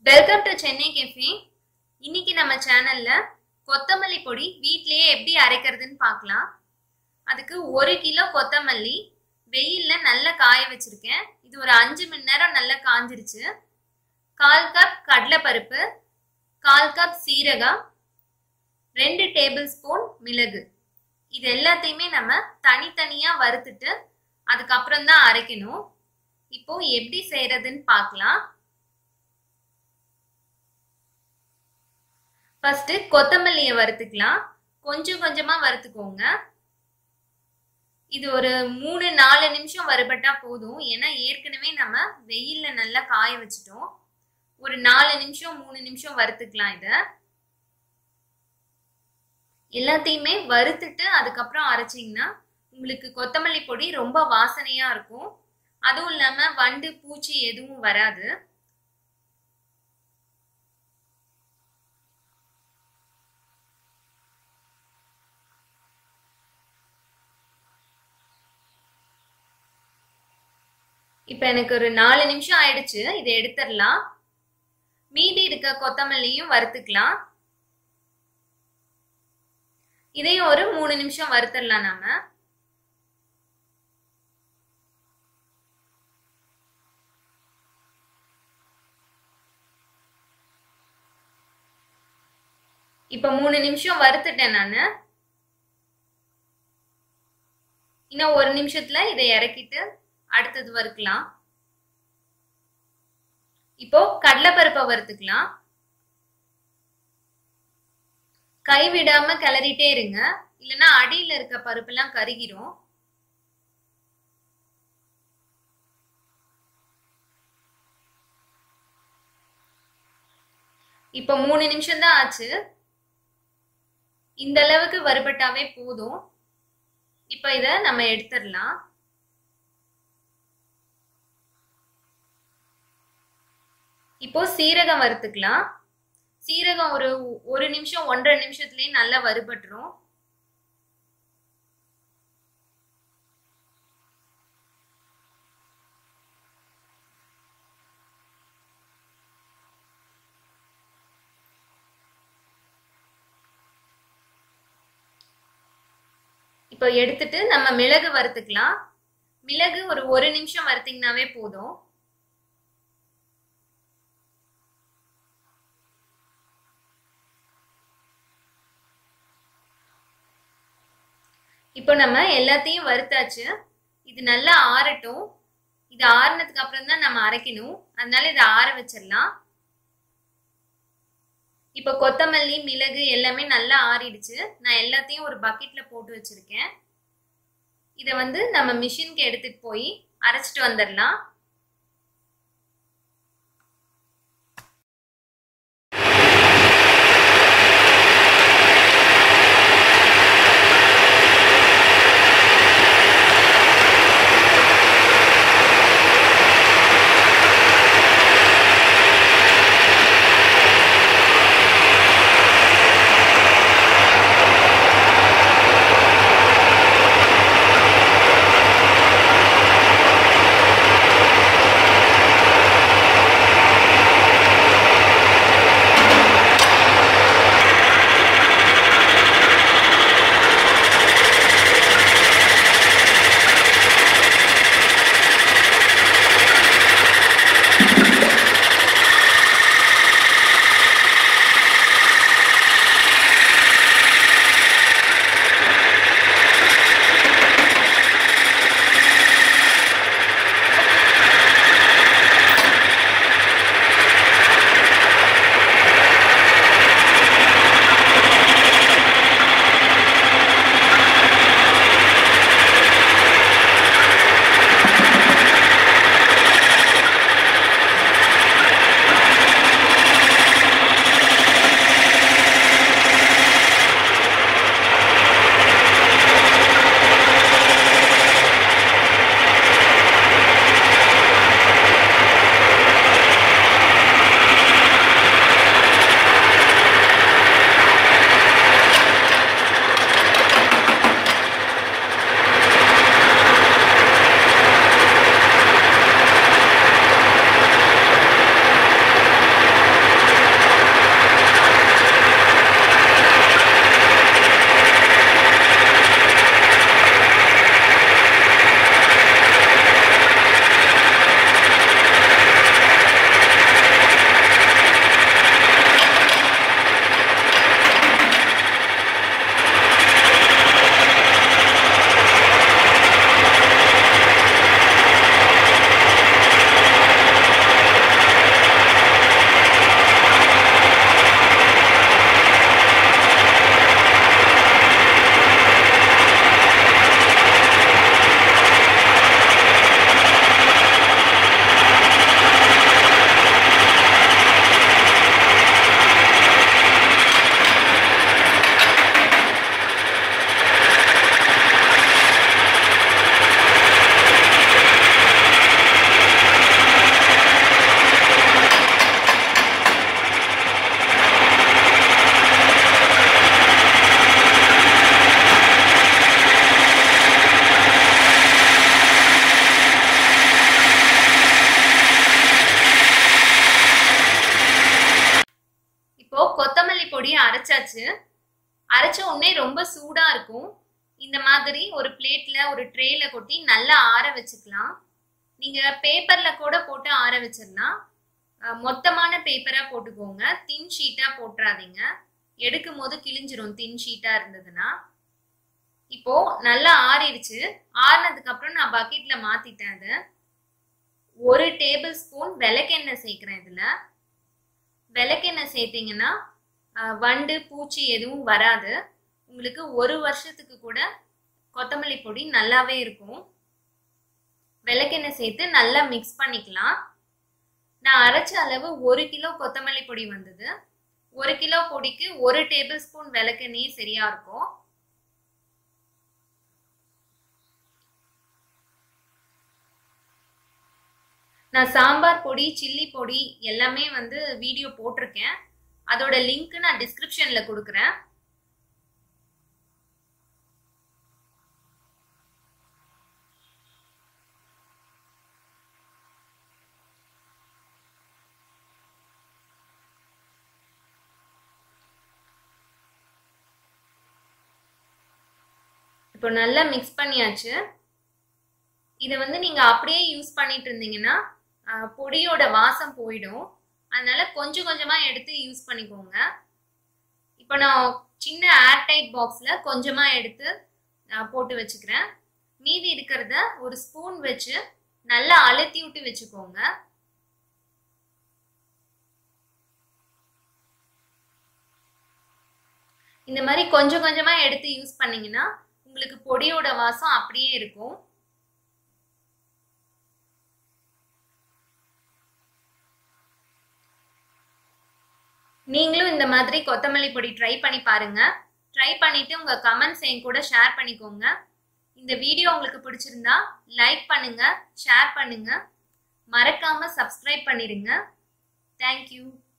welcome to Chennai cafe இன்னைக்கு நம்ம சேனல்ல கொத்தமல்லி பொடி வீட்லயே எப்படி அரைக்கிறதுன்னு பார்க்கலாம் அதுக்கு ஒரு கிலோ கொத்தமல்லி வெயில்ல நல்லா காய வச்சிருக்கேன் இது ஒரு அஞ்சு மணி நேரம் நல்லா காஞ்சிருச்சு கால் கப் கடலைப்பருப்பு கால் கப் சீரகம் ரெண்டு டேபிள் ஸ்பூன் மிளகு இது எல்லாத்தையுமே நம்ம தனித்தனியா வறுத்துட்டு அதுக்கப்புறம் தான் அரைக்கணும் இப்போ எப்படி செய்யறதுன்னு பார்க்கலாம் ஃபர்ஸ்ட் கொத்தமல்லியை வறுத்துக்கலாம் கொஞ்சம் கொஞ்சமா வறுத்துக்கோங்க இது ஒரு மூணு நாலு நிமிஷம் வறுபட்டா போதும் ஏன்னா ஏற்கனவே நம்ம வெயில்ல நல்லா காய வச்சுட்டோம் ஒரு நாலு நிமிஷம் மூணு நிமிஷம் வறுத்துக்கலாம் இத எல்லாத்தையுமே வறுத்துட்டு அதுக்கப்புறம் அரைச்சிங்கன்னா உங்களுக்கு கொத்தமல்லி பொடி ரொம்ப வாசனையா இருக்கும் அதுவும் இல்லாம வண்டு பூச்சி எதுவும் வராது இப்ப எனக்கு ஒரு நாலு நிமிஷம் ஆயிடுச்சு இதை எடுத்துடலாம் மீதி இருக்க கொத்தமல்லியும் வறுத்துக்கலாம் இதையும் ஒரு மூணு நிமிஷம் வறுத்துடலாம் நாம இப்ப மூணு நிமிஷம் வறுத்துட்டேன் நான் இன்னும் ஒரு நிமிஷத்துல இதை இறக்கிட்டு அடுத்தது வறுக்கலாம் இப்போ கடலைப்பருப்பை வறுத்துக்கலாம் கை விடாம கிளறிட்டே இருங்க இல்லைன்னா அடியில இருக்க பருப்பெல்லாம் கருகிரும் இப்போ மூணு நிமிஷம் தான் ஆச்சு இந்த அளவுக்கு வறுபட்டாவே போதும் இப்போ இதை நம்ம எடுத்துடலாம் இப்போ சீரகம் வறுத்துக்கலாம் சீரகம் ஒரு ஒரு நிமிஷம் ஒன்றரை நிமிஷத்துலயே நல்லா வறுபட்டுரும் இப்போ எடுத்துட்டு நம்ம மிளகு வறுத்துக்கலாம் மிளகு ஒரு ஒரு நிமிஷம் வறுத்தீங்கன்னாவே போதும் இப்போ நம்ம எல்லாத்தையும் வறுத்தாச்சு இது நல்லா ஆறட்டும் இது ஆறுனதுக்கு அப்புறம் தான் நம்ம அரைக்கணும் அதனால இதை ஆற வச்சிடலாம் இப்போ கொத்தமல்லி மிளகு எல்லாமே நல்லா ஆறிடுச்சு நான் எல்லாத்தையும் ஒரு பக்கெட்ல போட்டு வச்சிருக்கேன் இதை வந்து நம்ம மிஷினுக்கு எடுத்துட்டு போய் அரைச்சிட்டு வந்துடலாம் அரைச்சாச்சு அரைச்ச உடனே ரொம்ப சூடா இருக்கும் இந்த மாதிரி ஒரு பிளேட்ல ஒரு ட்ரேல கொட்டி நல்லா ஆற வச்சுக்கலாம் நீங்க பேப்பர்ல கூட போட்டு ஆற வச்சிடலாம் அஹ் மொத்தமான பேப்பரா போட்டுக்கோங்க தின் ஷீட்டா போட்டுறாதீங்க எடுக்கும் போது கிழிஞ்சிரும் தின் ஷீட்டா இருந்ததுன்னா இப்போ நல்லா ஆறிடுச்சு ஆறினதுக்கு அப்புறம் நான் பக்கெட்ல மாத்திட்டேன் அதை ஒரு டேபிள் ஸ்பூன் விளக்கெண்ணெய் சேர்க்கிறேன் இதுல விளக்கெண்ணெய் சேர்த்தீங்கன்னா அஹ், வண்டு பூச்சி எதுவும் வராது உங்களுக்கு ஒரு வருஷத்துக்கு கூட கொத்தமல்லி பொடி நல்லாவே இருக்கும் விளக்கெண்ணெய் சேர்த்து நல்லா மிக்ஸ் பண்ணிக்கலாம் நான் அரைச்ச அளவு ஒரு கிலோ கொத்தமல்லி பொடி வந்தது ஒரு கிலோ பொடிக்கு ஒரு டேபிள் ஸ்பூன் விளக்கெண்ணெயே சரியா இருக்கும் நான் சாம்பார் பொடி சில்லி பொடி எல்லாமே வந்து வீடியோ போட்டிருக்கேன் அதோட லிங்க் நான் டிஸ்கிரிப்ஷன்ல கொடுக்குறேன் இப்போ நல்லா மிக்ஸ் பண்ணியாச்சு இதை வந்து நீங்க அப்படியே யூஸ் பண்ணிட்டு இருந்தீங்கன்னா ஆஹ், பொடியோட வாசம் போயிடும் அதனால கொஞ்சம் கொஞ்சமா எடுத்து யூஸ் பண்ணிக்கோங்க இப்போ நான் சின்ன ஏர் டைட் பாக்ஸ்ல கொஞ்சமா எடுத்து ஆஹ், போட்டு வச்சுக்கிறேன் மீதி இருக்கிறத ஒரு ஸ்பூன் வச்சு நல்லா அழுத்தி விட்டு வச்சுக்கோங்க இந்த மாதிரி கொஞ்சம் கொஞ்சமா எடுத்து யூஸ் பண்ணீங்கன்னா உங்களுக்கு பொடியோட வாசம் அப்படியே இருக்கும் நீங்களும் இந்த மாதிரி கொத்தமல்லி பொடி ட்ரை பண்ணி பாருங்க ட்ரை பண்ணிட்டு உங்க கமெண்ட்ஸ் என் கூட ஷேர் பண்ணிக்கோங்க இந்த வீடியோ உங்களுக்கு பிடிச்சிருந்தா லைக் பண்ணுங்க ஷேர் பண்ணுங்க மறக்காம சப்ஸ்கிரைப் பண்ணிடுங்க தேங்க்யூ